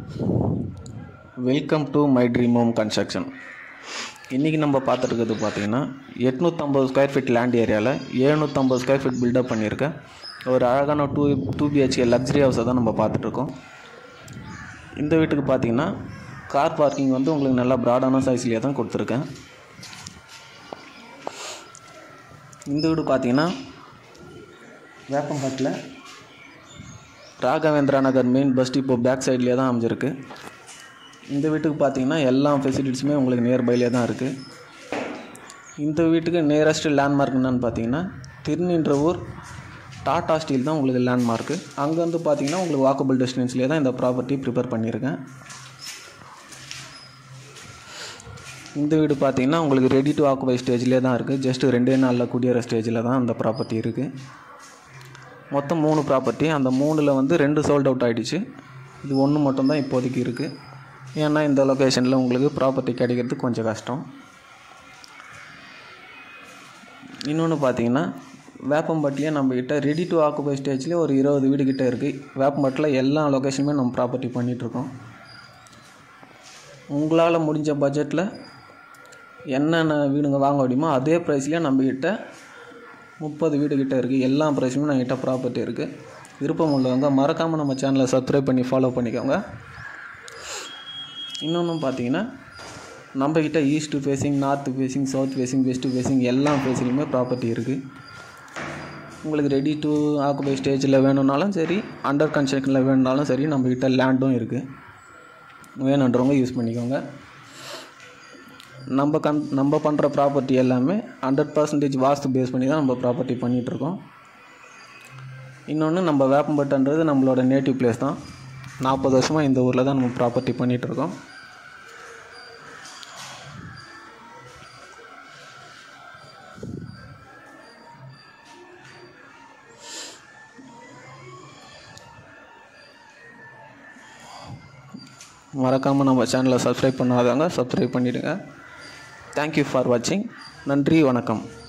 welcome to my dream home construction இன்றைக்கி நம்ம பார்த்துருக்கிறது பார்த்தீங்கன்னா எட்நூற்றம்பது ஸ்கொயர் ஃபீட் லேண்ட் ஏரியாவில் எழுநூற்றம்பது ஸ்கொயர் ஃபீட் பில்டப் பண்ணியிருக்கேன் ஒரு அழகான டூ டூ பிஹெச்கே லக்ஸரி ஹவுஸை தான் நம்ம பார்த்துட்ருக்கோம் இந்த வீட்டுக்கு பார்த்தீங்கன்னா கார் பார்க்கிங் வந்து உங்களுக்கு நல்லா ப்ராடான சைஸ்லேயே தான் கொடுத்துருக்கேன் இந்த வீடு பார்த்தீங்கன்னா வேப்பம்பட்டில் Raghavendra Nagar main bus depot back சைட்லேயே தான் அமைஞ்சிருக்கு இந்த வீட்டுக்கு பார்த்தீங்கன்னா எல்லா ஃபெசிலிட்டிஸுமே உங்களுக்கு நியர்பைலே தான் இருக்குது இந்த வீட்டுக்கு நியரஸ்ட் லேண்ட்மார்க் என்னன்னு பார்த்தீங்கன்னா திருநின்ற ஊர் டாடா ஸ்டீல் தான் உங்களுக்கு லேண்ட்மார்க்கு அங்கேருந்து பார்த்தீங்கன்னா உங்களுக்கு வாக்கபிள் டிஸ்டன்ஸ்லேயே தான் இந்த ப்ராப்பர்ட்டி ப்ரிப்பேர் பண்ணியிருக்கேன் இந்த வீடு பார்த்தீங்கன்னா உங்களுக்கு ரெடி டு ஆக்குபை ஸ்டேஜ்லேயே தான் இருக்குது ஜஸ்ட்டு ரெண்டே நாளில் குடியேற ஸ்டேஜில் தான் அந்த ப்ராப்பர்ட்டி இருக்குது மொத்தம் மூணு ப்ராப்பர்ட்டி அந்த மூணில் வந்து ரெண்டு சோல்ட் அவுட் ஆகிடுச்சு இது ஒன்று மட்டும்தான் இப்போதைக்கு இருக்குது ஏன்னா இந்த லொக்கேஷனில் உங்களுக்கு ப்ராப்பர்ட்டி கிடைக்கிறது கொஞ்சம் கஷ்டம் இன்னொன்று பார்த்தீங்கன்னா வேப்பம்பட்டிலே நம்மக்கிட்ட ரெடி டு ஆக்குபை ஸ்டேஜ்லேயே ஒரு இருபது வீடு கிட்டே இருக்குது வேப்பம்பட்டில் எல்லா லொக்கேஷனுமே நம்ம ப்ராப்பர்ட்டி பண்ணிகிட்ருக்கோம் உங்களால் முடிஞ்ச பட்ஜெட்டில் என்னென்ன வீடுங்க வாங்க முடியுமோ அதே ப்ரைஸ்லேயே நம்மக்கிட்ட முப்பது வீடு கிட்ட இருக்குது எல்லா ப்ரைஸுமே நம்மக்கிட்ட ப்ராப்பர்ட்டி இருக்குது விருப்பம் உள்ளவங்க மறக்காமல் நம்ம சேனலை சப்ஸ்கிரைப் பண்ணி ஃபாலோ பண்ணிக்கோங்க இன்னொன்று பார்த்தீங்கன்னா நம்மக்கிட்ட east facing north facing south facing west facing எல்லா ஃபேஸிங்குமே ப்ராப்பர்ட்டி இருக்குது உங்களுக்கு ரெடி டு ஆக்குபை ஸ்டேஜில் வேணும்னாலும் சரி அண்டர் கன்ஸ்ட்ரக்ஷனில் வேணும்னாலும் சரி நம்மக்கிட்ட லேண்டும் இருக்குது வேணுன்றவங்க யூஸ் பண்ணிக்கோங்க நம்ம கன் நம்ம பண்ணுற ப்ராப்பர்ட்டி எல்லாமே ஹண்ட்ரட் பர்சன்டேஜ் வாஸ்து பேஸ் பண்ணி தான் நம்ம ப்ராப்பர்ட்டி பண்ணிகிட்ருக்கோம் இன்னொன்று நம்ம வேப்பம்பட்டுன்றது நம்மளோட நேட்டிவ் பிளேஸ் தான் நாற்பது வருஷமாக இந்த ஊரில் தான் நம்ம ப்ராப்பர்ட்டி பண்ணிகிட்ருக்கோம் மறக்காமல் நம்ம சேனலை சப்ஸ்கிரைப் பண்ணாதவங்க சப்ஸ்கிரைப் பண்ணிவிடுங்க தேங்க்யூ ஃபார் வாட்சிங் நன்றி வணக்கம்